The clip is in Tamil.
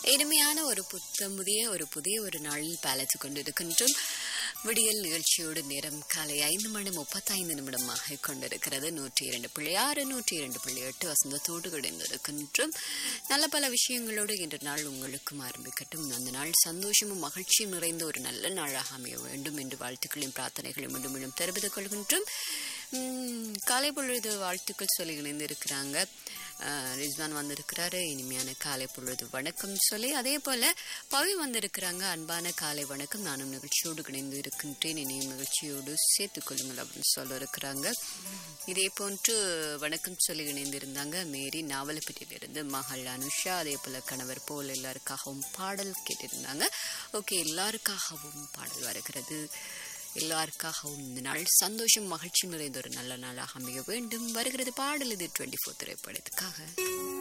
இனிமையான ஒரு புத்தமுதிய ஒரு புதிய ஒரு நாளில் பாலத்து கொண்டிருக்கின்றோம் விடியல் நிகழ்ச்சியோடு நேரம் காலை ஐந்து மணி முப்பத்தைந்து நிமிடமாக கொண்டிருக்கிறது நூற்றி இரண்டு புள்ளி ஆறு நூற்றி இரண்டு புள்ளி எட்டு வசந்தத்தோடு கிடைந்திருக்கின்றோம் நல்ல பல விஷயங்களோடு இன்று நாள் உங்களுக்கும் ஆரம்பிக்கட்டும் அந்த நாள் சந்தோஷமும் மகிழ்ச்சியும் நிறைந்த ஒரு நல்ல நாளாக அமைய வேண்டும் என்று வாழ்த்துக்களையும் பிரார்த்தனைகளையும் மீண்டும் மீண்டும் தெரிவித்துக் கொள்கின்றோம் உம், காலை பொழுது வாழ்த்துக்கள் சொல்லி இணைந்திருக்கிறாங்க அஹ், ரிஸ்வான் வந்திருக்கிறாரு இனிமையான காலை பொழுது வணக்கம் சொல்லி அதே போல பவி வந்திருக்கிறாங்க அன்பான காலை வணக்கம் நானும் நிகழ்ச்சியோடு இணைந்து இருக்கின்றேன் இனியும் நிகழ்ச்சியோடு சேர்த்துக் கொள்ளுங்கள் அப்படின்னு சொல்ல இருக்கிறாங்க இதே போன்று வணக்கம் சொல்லி இணைந்திருந்தாங்க மேரி நாவலப்பட்டியிலிருந்து மகள் அனுஷா அதே போல கணவர் போல் எல்லாருக்காகவும் பாடல் கேட்டிருந்தாங்க ஓகே எல்லாருக்காகவும் பாடல் வருகிறது எல்லாருக்காகவும் இந்த நாள் சந்தோஷம் மகிழ்ச்சி நிறைந்த ஒரு நல்ல நாளாக அமைய வேண்டும் வருகிறது பாடல் இது டுவெண்ட்டி ஃபோர் திரைப்படத்துக்காக